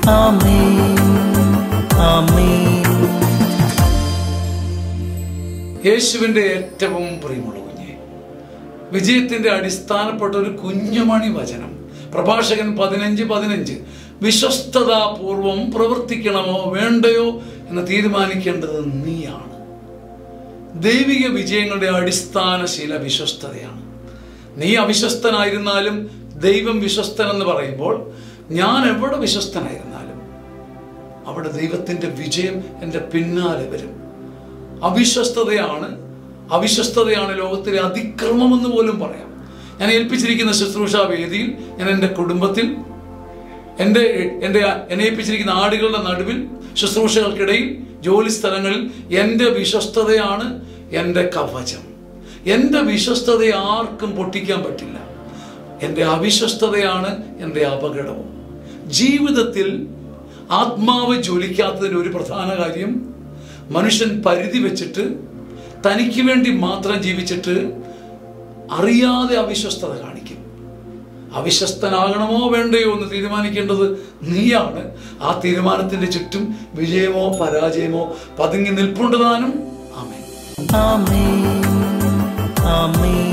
ആമേൻ ആമേൻ യേശുവിൻ്റെ ഏറ്റവും പ്രിയമുള്ള കുഞ്ഞെ വിജയത്തിന്റെ അടിസ്ഥാനപ്പെട്ട ഒരു കുഞ്ഞുമണി വചനം പ്രഭാഷകൻ പതിനഞ്ച് പതിനഞ്ച് വിശ്വസ്തതാപൂർവം പ്രവർത്തിക്കണമോ വേണ്ടയോ എന്ന് തീരുമാനിക്കേണ്ടത് നീയാണ് ദൈവിക വിജയങ്ങളുടെ അടിസ്ഥാന ശീല വിശ്വസ്തതയാണ് നീ അവിശ്വസ്തനായിരുന്നാലും ദൈവം വിശ്വസ്തൻ എന്ന് പറയുമ്പോൾ ഞാൻ എവിടെ വിശ്വസ്തനായിരുന്നാലും അവിടെ ദൈവത്തിന്റെ വിജയം എൻ്റെ പിന്നാലെ വരും അവിശ്വസ്തതയാണ് അവിശ്വസ്തതയാണ് ലോകത്തിലെ അതിക്രമം എന്ന് പോലും പറയാം ഞാൻ ഏൽപ്പിച്ചിരിക്കുന്ന ശുശ്രൂഷ വേദിയിൽ ഞാൻ എൻ്റെ കുടുംബത്തിൽ എൻ്റെ എൻ്റെ എന്നെ ഏൽപ്പിച്ചിരിക്കുന്ന ആടുകളുടെ നടുവിൽ ശുശ്രൂഷകൾക്കിടയിൽ ജോലി സ്ഥലങ്ങളിൽ എൻ്റെ വിശ്വസ്തതയാണ് എൻ്റെ കവചം എൻ്റെ വിശ്വസ്തതയെ ആർക്കും പൊട്ടിക്കാൻ പറ്റില്ല എൻ്റെ അവിശ്വസ്തതയാണ് എൻ്റെ അപകടവും ജീവിതത്തിൽ ആത്മാവ് ജ്വലിക്കാത്തതിന് ഒരു പ്രധാന കാര്യം മനുഷ്യൻ പരിധി വെച്ചിട്ട് തനിക്ക് വേണ്ടി മാത്രം ജീവിച്ചിട്ട് അറിയാതെ അവിശ്വസ്തത കാണിക്കും അവിശ്വസ്തനാകണമോ വേണ്ടയോ എന്ന് തീരുമാനിക്കേണ്ടത് നീയാണ് ആ തീരുമാനത്തിന്റെ ചുറ്റും വിജയമോ പരാജയമോ പതുങ്ങി നിൽപ്പുണ്ട് താനും ആമേൻ ആമേൻ ആമേൻ